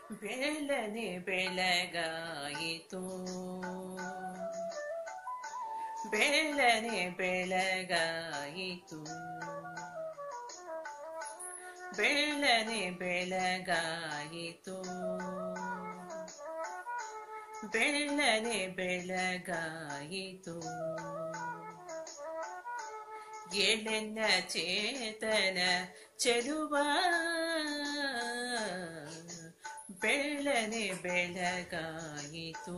ಬೆಳನೆ ಬೆಳಗಾಯಿತು ಬೆಳನೆ ಬೆಳಗಾಯಿತು ಬೆಳನೆ ಬೆಳಗಾಯಿತು ಬೆಳ್ಳನೆ ಬೆಳಗಾಯಿತು ಎಳೆನ್ನ ಚೇತನ ಚೆಲುವ ಬೆಳ್ಳನೆ ಬೆಳಗಾಯಿತು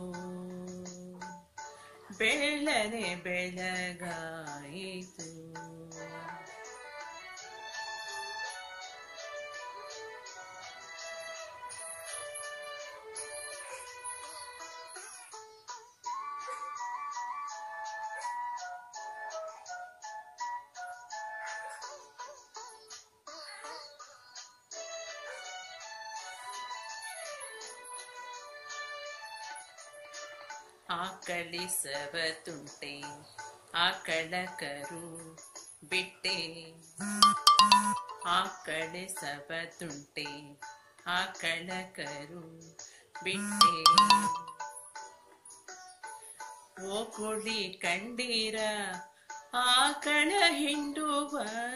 ಬೆಳ್ಳನೆ ಬೆಳಗಾಯಿತು ಆಕಳಿಸವ ತುಂಟೆ ಆಕಳ ಕರು ಬಿಟ್ಟೆ ಆಕಳಿಸವ ತುಂಟೆ ಆಕಳ ಕರು ಬಿಟ್ಟೆ ಓ ಕುಳಿ ಕಂಡೀರ ಆಕಳ ಹಿಂಡುವ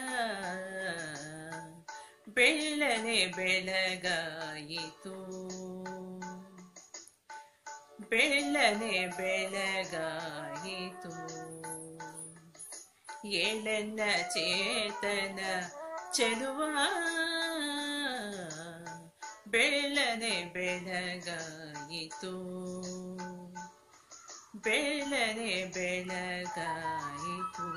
ಬೆಳ್ಳನೆ ಬೆಳಗಾಯಿತು ಬೆಳ್ಳನೆ ಬೆಳಗಾಯಿತು ಏಳನ್ನ ಚೇತನ ಚೆಲುವ ಬೆಳ್ಳನೆ ಬೆಳಗಾಯಿತು ಬೆಳ್ಳನೆ ಬೆಳಗಾಯಿತು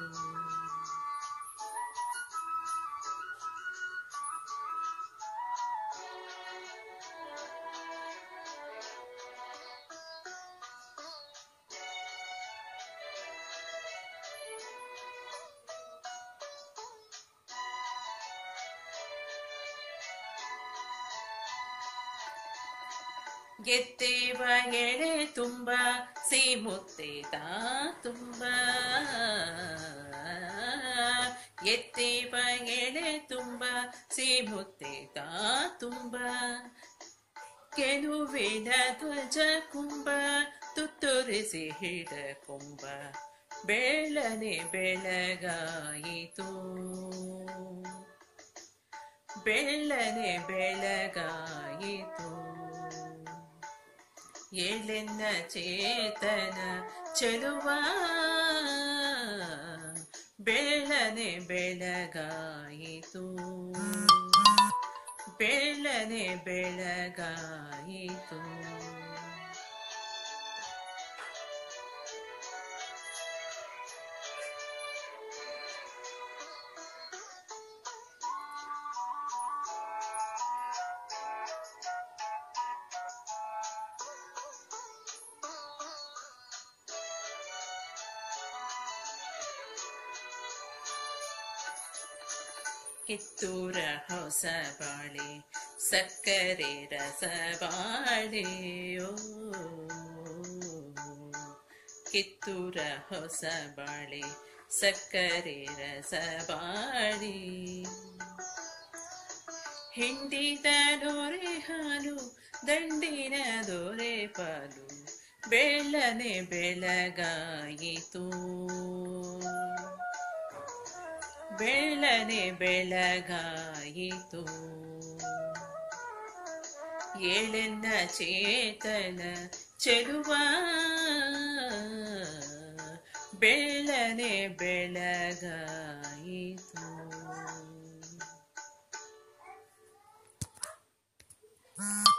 ಗೆತ್ತೇವ ಎಳೆ ತುಂಬ ಸೀಮುತ್ತೆ ತಾ ತುಂಬ ಎತ್ತೇವ ಎಳೆ ತುಂಬ ಸೀಮುತ್ತೆ ತಾ ತುಂಬ ಕೆಲುವಿನ ಧ್ವಜ ಕುಂಭ ತುತ್ತುರಿಸಿ ಹಿಡ ಕುಂಭ ಬೆಳ್ಳನೆ ಬೆಳಗಾಯಿತು ಬೆಳ್ಳನೆ ಬೆಳಗಾಯಿತು ಏಳೆನ್ನ ಚೇತನ ಚೆಲುವ ಬೆಳ್ಳನೆ ಬೆಳಗಾಯಿತು ಬೆಳ್ಳನೆ ಬೆಳಗಾಯಿತು ಕಿತ್ತೂರ ಹೊಸ ಬಾಳೆ ಸಕ್ಕರೆ ರಸ ಬಾಳೆಯೋ ಕಿತ್ತೂರ ಹೊಸ ಬಾಳೆ ಸಕ್ಕರೆ ರಸ ಬಾಳೆ ಹಿಂಡಿದ ದೊರೆ ಹಾಲು ದಂಡಿನ ದೊರೆ ಪಾಲು ಬೆಳ್ಳನೆ ಬೆಳಗಾಯಿತು ಬೆಳ್ಳನೆ ಬೆಳಗಾಯಿತು ಏಳೆನ್ನ ಚೇತನ ಚೆಲುವ ಬೆಳ್ಳನೆ ಬೆಳಗಾಯಿತು Thank